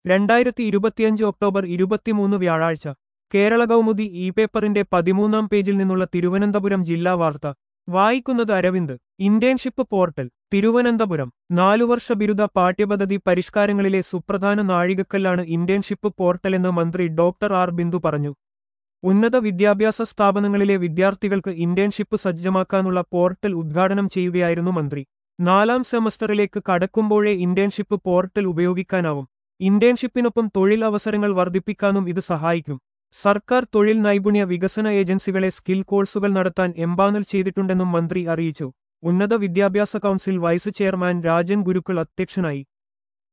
രണ്ടായിരത്തി ഇരുപത്തിയഞ്ച് ഒക്ടോബർ ഇരുപത്തിമൂന്ന് വ്യാഴാഴ്ച കേരള കൗമുദി ഇ പേപ്പറിന്റെ പതിമൂന്നാം പേജിൽ നിന്നുള്ള തിരുവനന്തപുരം ജില്ലാ വാർത്ത വായിക്കുന്നത് അരവിന്ദ് ഇന്റേൺഷിപ്പ് പോർട്ടൽ തിരുവനന്തപുരം നാലുവർഷ ബിരുദ പാഠ്യപദ്ധതി പരിഷ്കാരങ്ങളിലെ സുപ്രധാന നാഴികക്കല്ലാണ് ഇന്റേൺഷിപ്പ് പോർട്ടലെന്ന് മന്ത്രി ഡോക്ടർ ആർ ബിന്ദു പറഞ്ഞു ഉന്നത വിദ്യാഭ്യാസ സ്ഥാപനങ്ങളിലെ വിദ്യാർത്ഥികൾക്ക് ഇന്റേൺഷിപ്പ് സജ്ജമാക്കാനുള്ള പോർട്ടൽ ഉദ്ഘാടനം ചെയ്യുകയായിരുന്നു മന്ത്രി നാലാം സെമസ്റ്ററിലേക്ക് കടക്കുമ്പോഴേ ഇന്റേൺഷിപ്പ് പോർട്ടൽ ഉപയോഗിക്കാനാവും ഇന്റേൺഷിപ്പിനൊപ്പം തൊഴിൽ അവസരങ്ങൾ വർദ്ധിപ്പിക്കാനും ഇത് സഹായിക്കും സർക്കാർ തൊഴിൽ നൈപുണ്യ വികസന ഏജൻസികളെ സ്കിൽ കോഴ്സുകൾ നടത്താൻ എംപാനൽ ചെയ്തിട്ടുണ്ടെന്നും മന്ത്രി അറിയിച്ചു ഉന്നത വിദ്യാഭ്യാസ council vice chairman Rajan Gurukkal അധ്യക്ഷനായി